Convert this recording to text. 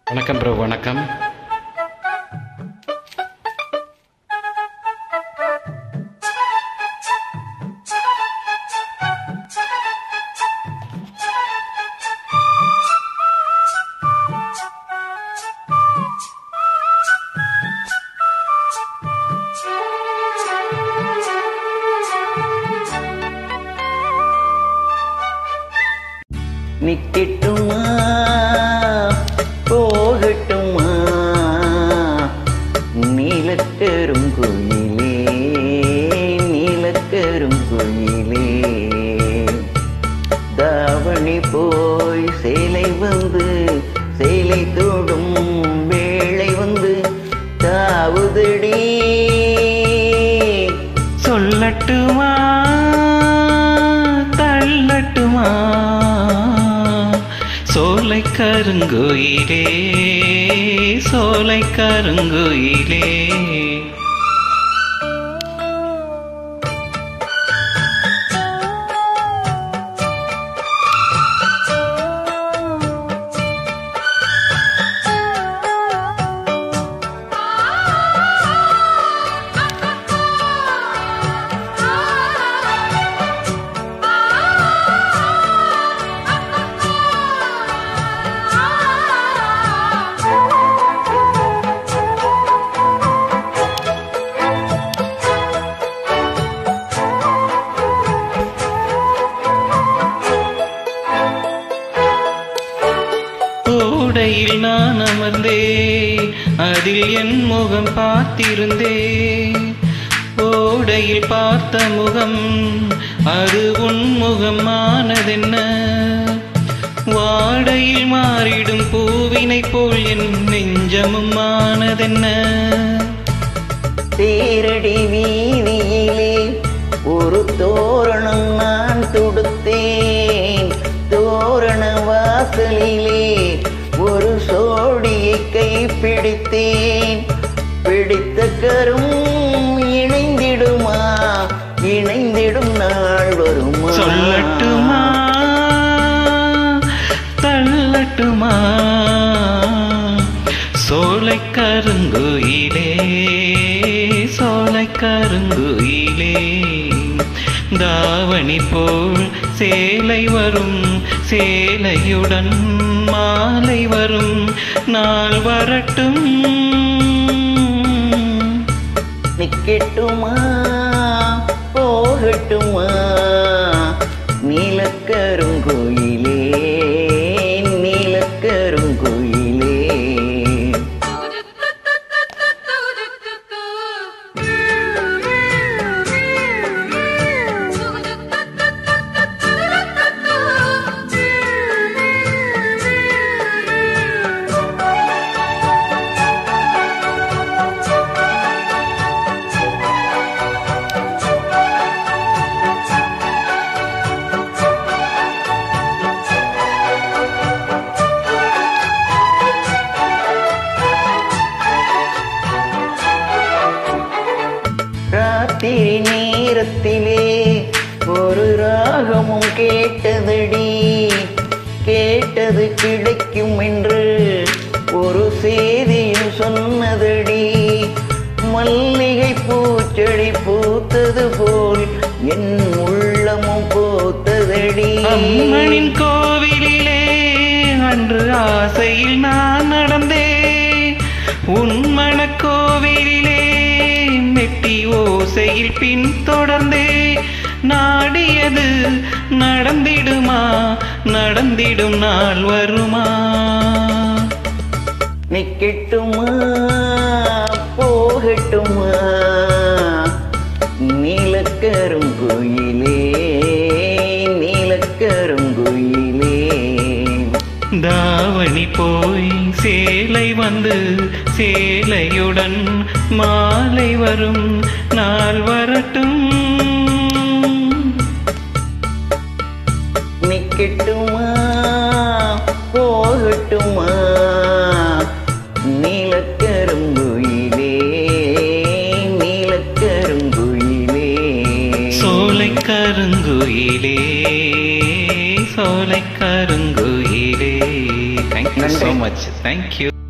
வணக்கம் ப்ரோ வணக்கம் நிக்கட்டுமா போகட்டுமா நீலக்கரும் குயிலே நீலக்கரும் குயிலே தாவணி போய் சேலை வந்து சேலை தோடும் வேளை வந்து தாவுதடி சொல்லட்டுமா தள்ளட்டுமா சோலை கருங்குயிலே சோலை கருங்குயிலே ஓடையில் நான் அமர்ந்தேன் அதில் என் முகம் பார்த்திருந்தேன் ஓடையில் பார்த்த முகம் அது உன் முகமானதென்ன வாடையில் மாறிடும் பூவினை போல் என் நெஞ்சமும் ஆனதென்ன தேரடி வீதியிலே ஒரு தோரணம் நான் தொடுத்தேன் தோரண வாசலிலே ஒரு சோடியை கைப்பிடித்தேன் பிடித்த கரும் இணைந்திடுமா இணைந்திடும் நாள் வருமா சொல்லட்டுமா தள்ளட்டுமா சோலை கருங்குயிலே சோலை கருங்குயிலே தாவணி போல் சேலை வரும் சேலையுடன் மாலை வரும் நாள் வரட்டும் நிக்கட்டுமா போகட்டுமா நீலக்கருங்குயிலே நீலக்கருங்குயிலே ராத்திரி நேரத்திலே ஒரு ராகமும் கேட்டதடி கேட்டது கிடைக்கும் என்று ஒரு செய்தியும் சொன்னதடி மல்லிகை பூச்செடி பூத்தது போல் என் உள்ளமும் பூத்ததடி அம்மனின் கோவிலிலே அன்று ஆசையில் நான் நடந்தேன் உன் மனக்கோவிலிலே மெட்டி ஓசையில் பின் தொடர்ந்தே நாடியது நடந்திடுமா நடந்திடும் நாள் வருமா நிக்கட்டுமா போகட்டுமா நீலக்கருங்குயிலே நீலக்கருங்குயிலே தாவணி போய் சேலை வந்து சேலையுடன் மாலை வரும் நாள் வரட்டும் நிக்கட்டுமா போகட்டுமா நீலக்கருங்குயிலே நீலக்கருங்குயிலே சோலை கருங்குயிலே சோலை கருங்குயிலே thank you so much much thank you